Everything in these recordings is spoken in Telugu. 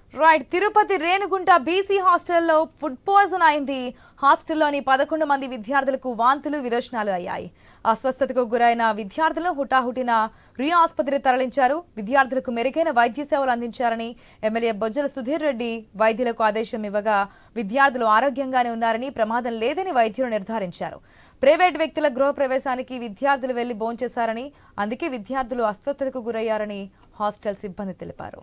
రైట్ తిరుపతి రేణుగుంట బీసీ హాస్టల్లో ఫుడ్ పాయిజన్ అయింది హాస్టల్లోని పదకొండు మంది విద్యార్థులకు వాంతులు విరోచనాలు అయ్యాయి అస్వస్థతకు గురైన విద్యార్థులను హుటాహుటిన రియా ఆసుపత్రికి తరలించారు విద్యార్థులకు మెరుగైన వైద్య సేవలు అందించారని ఎమ్మెల్యే బొజ్జల సుధీర్ రెడ్డి వైద్యులకు ఆదేశం ఇవ్వగా విద్యార్థులు ఆరోగ్యంగానే ఉన్నారని ప్రమాదం లేదని వైద్యులు నిర్ధారించారు ప్రైవేట్ వ్యక్తుల గృహ ప్రవేశానికి విద్యార్థులు వెళ్లి భోంచేశారని అందుకే విద్యార్థులు అస్వస్థతకు గురయ్యారని హాస్టల్ సిబ్బంది తెలిపారు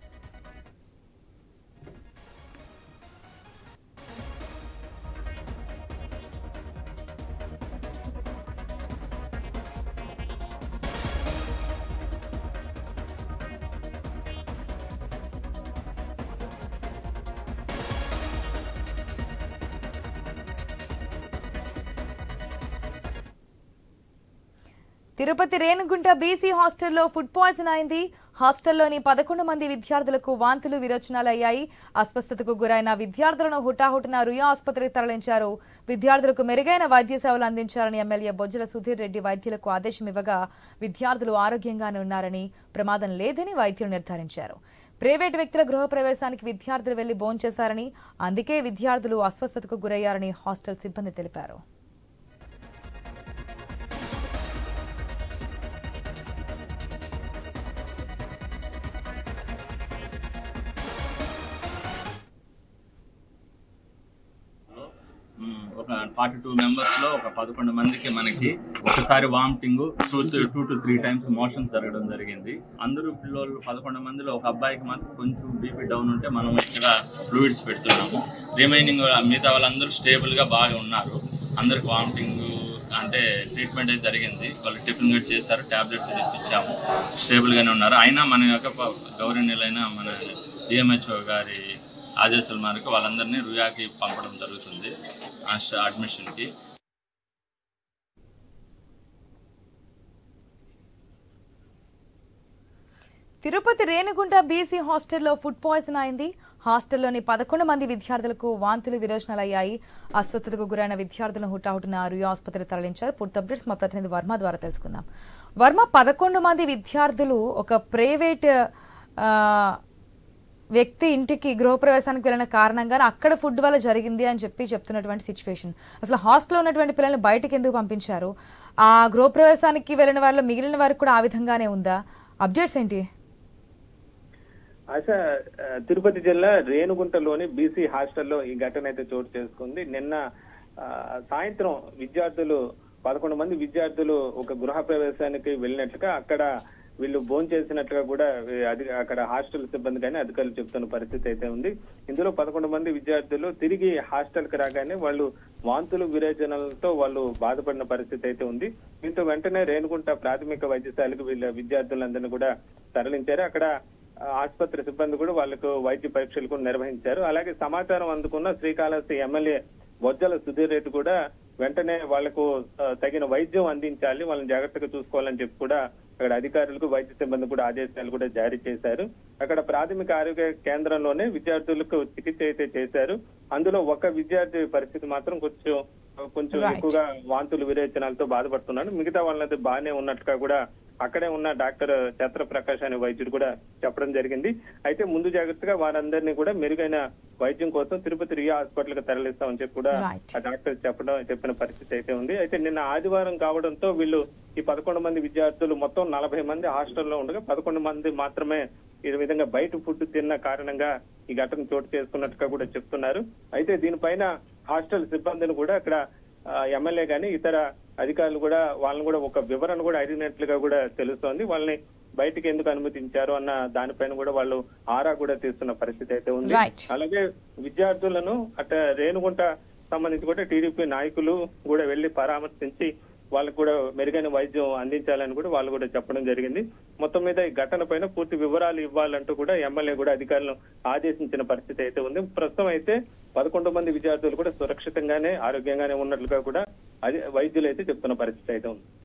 తిరుపతి రేణుగుంట బీసీ హాస్టల్లో ఫుడ్ పాయిజన్ అయింది హాస్టల్లోని పదకొండు మంది విద్యార్థులకు వాంతులు విరోచనాలు అయ్యాయి అస్వస్థతకు గురైన విద్యార్థులను హుటాహుటిన రుయా ఆసుపత్రికి తరలించారు విద్యార్థులకు మెరుగైన వైద్య సేవలు అందించారని ఎమ్మెల్యే బొజ్జల సుధీర్ రెడ్డి వైద్యులకు ఆదేశం ఇవ్వగా విద్యార్థులు ఆరోగ్యంగానే ఉన్నారని ప్రమాదం లేదని వైద్యులు నిర్ధారించారు ప్రైవేట్ వ్యక్తుల గృహ ప్రవేశానికి విద్యార్థులు వెళ్లి భోంచేశారని అందుకే విద్యార్థులు అస్వస్థతకు గురయ్యారని హాస్టల్ సిబ్బంది తెలిపారు మ్మ్. ఒక ఫార్టీ టూ మెంబర్స్ లో ఒక పదకొండు మందికి మనకి ఒకసారి vomiting two two to three times motions జరగడం జరిగింది అందరూ పిల్లలు పదకొండు మందిలో ఒక అబ్బాయికి మాత్రం కొంచెం బీపీ డౌన్ ఉంటే మనం ఇక్కడ ఫ్లూయిడ్స్ పెడుతున్నాము రిమైనింగ్ మిగతా వాళ్ళందరూ స్టేబుల్ గా బాగా ఉన్నారు అందరికి వామిటింగ్ అంటే ట్రీట్మెంట్ అయితే జరిగింది వాళ్ళు టిఫిన్ కూడా చేశారు టాబ్లెట్స్ ఇచ్చాము స్టేబుల్ గానే ఉన్నారు అయినా మన యొక్క ప- గౌరవనీయులైన మన డిఎంహెచ్ఓ గారి ఆదేశాల మేరకు వాళ్ళందరినీ రుయాకి పంపడం జరుగుతుంది అడ్మిషన్కి తిరుపతి రేణుగుంట బీసీ హాస్టల్లో ఫుడ్ పాయిజన్ అయింది హాస్టల్లోని పదకొండు మంది విద్యార్థులకు వాంతులు విరోచనాలు అయ్యాయి అస్వస్థతకు గురైన విద్యార్థులను హుటాహుటిన రియా ఆసుపత్రికి తరలించారు పూర్తి అప్డేట్స్ మా ప్రతినిధి వర్మ ద్వారా తెలుసుకుందాం వర్మ పదకొండు మంది విద్యార్థులు ఒక ప్రైవేట్ ఆ, వ్యక్తి ఇంటికి గృహప్రవేశానికి వెళ్ళిన కారణంగా అక్కడ ఫుడ్ వల్ల జరిగింది అని చెప్పి చెప్తున్నటువంటి సిచ్యువేషన్ అసలు హాస్టల్లో ఉన్నటువంటి పిల్లల్ని బయటకు ఎందుకు పంపించారు ఆ గృహప్రవేశానికి వెళ్ళిన వాళ్ళు మిగిలిన వారికి కూడా ఆ విధంగానే ఉందా అప్డేట్స్ ఏంటి ఆశ ఆ, తిరుపతి జిల్లా రేణుగుంటలోని బీసీ హాస్టల్లో ఈ ఘటన అయితే చోటు చేసుకుంది నిన్న ఆ, సాయంత్రం విద్యార్థులు పదకొండు మంది విద్యార్థులు ఒక గృహ ప్రవేశానికి వెళ్ళినట్లుగా అక్కడ వీళ్ళు భోంచేసినట్లుగా కూడా ఈ అధి అక్కడ హాస్టల్ సిబ్బంది కానీ అధికారులు చెప్తున్న పరిస్థితి అయితే ఉంది ఇందులో పదకొండు మంది విద్యార్థులు తిరిగి హాస్టల్ కి రాగానే వాళ్ళు వాంతులు విరేచనలతో వాళ్ళు బాధపడిన పరిస్థితి అయితే ఉంది దీంతో వెంటనే రేణుగుంట ప్రాథమిక వైద్యశాలకు వీళ్ళ విద్యార్థులందరినీ కూడా తరలించారు అక్కడ ఆ, ఆసుపత్రి సిబ్బంది కూడా వాళ్ళకు వైద్య పరీక్షలు కూడా నిర్వహించారు అలాగే సమాచారం అందుకున్న శ్రీకాళహస్తి ఎమ్మెల్యే బొజ్జల సుధీర్ రెడ్డి కూడా వెంటనే వాళ్లకు ఆ, తగిన వైద్యం అందించాలి వాళ్ళని జాగ్రత్తగా చూసుకోవాలని చెప్పి కూడా అక్కడ అధికారులకు వైద్య సిబ్బంది కూడా ఆదేశాలు కూడా జారీ చేశారు అక్కడ ప్రాథమిక ఆరోగ్య కేంద్రంలోనే విద్యార్థులకు చికిత్స అయితే చేశారు అందులో ఒక విద్యార్థి పరిస్థితి మాత్రం కొంచెం కొంచెం Right. ఎక్కువగా వాంతులు విరేచనాలతో బాధపడుతున్నాడు మిగతా వాళ్ళైతే బాగానే ఉన్నట్టుగా కూడా అక్కడే ఉన్న డాక్టర్ ఛత్ర ప్రకాష్ అనే వైద్యుడు కూడా చెప్పడం జరిగింది అయితే ముందు జాగ్రత్తగా వారందరినీ కూడా మెరుగైన వైద్యం కోసం తిరుపతి రియా హాస్పిటల్ కి తరలిస్తామని చెప్పి కూడా Right. ఆ డాక్టర్ చెప్పడం చెప్పిన పరిస్థితి అయితే ఉంది అయితే నిన్న ఆదివారం కావడంతో వీళ్ళు ఈ పదకొండు మంది విద్యార్థులు మొత్తం నలభై మంది హాస్టల్లో ఉండగా పదకొండు మంది మాత్రమే ఈ విధంగా బయట ఫుడ్ తిన్న కారణంగా ఈ ఘటన చోటు చేసుకున్నట్టుగా కూడా చెప్తున్నారు అయితే దీనిపైన హాస్టల్ సిబ్బందిని కూడా అక్కడ ఆ, ఎమ్మెల్యే గాని ఇతర అధికారులు కూడా వాళ్ళని కూడా ఒక వివరణ కూడా అడిగినట్లుగా కూడా తెలుస్తోంది వాళ్ళని బయటికి ఎందుకు అనుమతించారు అన్న దానిపైన కూడా వాళ్ళు ఆరా కూడా తీస్తున్న పరిస్థితి అయితే ఉంది Right. అలాగే విద్యార్థులను అట రేణుగుంట సంబంధించి కూడా టీడీపీ నాయకులు కూడా వెళ్లి పరామర్శించి వాళ్ళకు కూడా మెరుగైన వైద్యం అందించాలని కూడా వాళ్ళు కూడా చెప్పడం జరిగింది మొత్తం మీద ఈ ఘటన పైన పూర్తి వివరాలు ఇవ్వాలంటూ కూడా ఎమ్మెల్యే కూడా అధికారులను ఆదేశించిన పరిస్థితి అయితే ఉంది ప్రస్తుతం అయితే పదకొండు మంది విద్యార్థులు కూడా సురక్షితంగానే ఆరోగ్యంగానే ఉన్నట్లుగా కూడా అది వైద్యులు అయితే చెప్తున్న పరిస్థితి అయితే ఉంది